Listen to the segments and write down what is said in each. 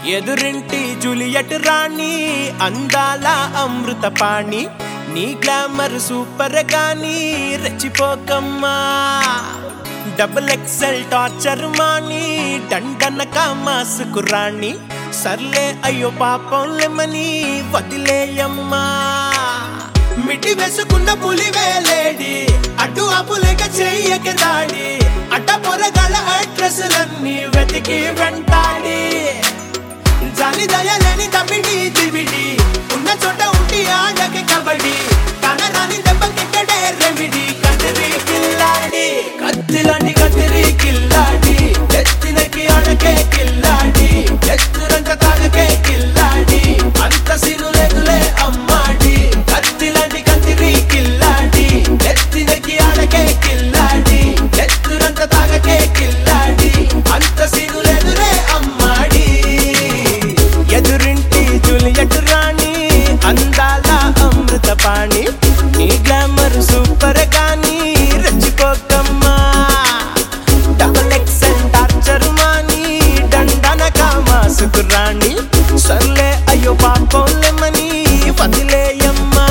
ఎదురింటి జూలియట్ రాణి అందాల అమృత పాణి నీ గ్లామర్ సూపర్ గాని రెచ్చిపోకమ్మా డబుల్ ఎక్సెల్ టార్చర్ మాని డండనక మాసుకు రాణి సర్లే అయ్యో పాపం లెమని వదిలేయమ్మా మిటి వేసుకున్న పులి వేలేడి అటు అపులేక చెయ్యక దాడి అడ్డ పొరగల అడ్రస్లన్నీ వెతికి వెంటాడి జాలి దయలేని తమిడి దివిడి ఉన్న చోట ఉండి ఆడకి కబడి కనరాని దెబ్బకిక్కడే రెమిడి కదిరి కిల్లాడి కత్తిలాంటి కదిరి కిల్లాడి ఎత్తినకి ఆడకే కిల్లాడి ఎత్తురంత తాగకే కిల్లాడి అంత సిరు లేదులే అమ్మాడి కత్తిలాంటి కత్తిరి కిల్లాడి ఎత్తినకి ఆడకే కిల్లాడి ఎత్తురంత తాగకే కిల్లాడి అంత సిరు లేదులే అమ్మాడి ఎదురింటి జూలియట్ రాణి అందాల అమృత పాణి నీ గ్లామర్ సూపర్ గాని రెచ్చిపోకమ్మా డబల్ ఎక్సెల్ టార్చర్ మాని దండనక మాసుకు రాణి సర్లే అయ్యో పాపం లెమని వదిలేయమ్మా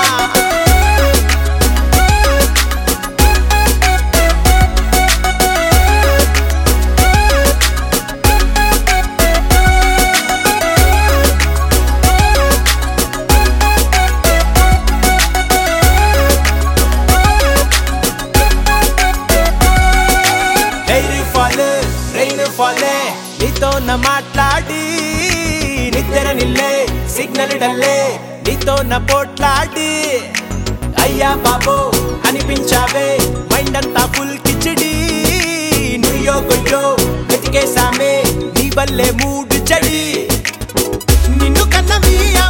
డైరీ ఫాలే రైన్ ఫాలే నీతో నా మాట్లాడి నిద్ర నిల్లే సిగ్నల్ డల్లే నీతో నా పోట్లాడి అయ్యా బాబో అనిపించావే మైండ్ అంతా ఫుల్ కిచడి నుయ్యో గొయ్యో వెతికేసామే నీ వల్లే మూడు చెడి నిన్ను కన్న మీ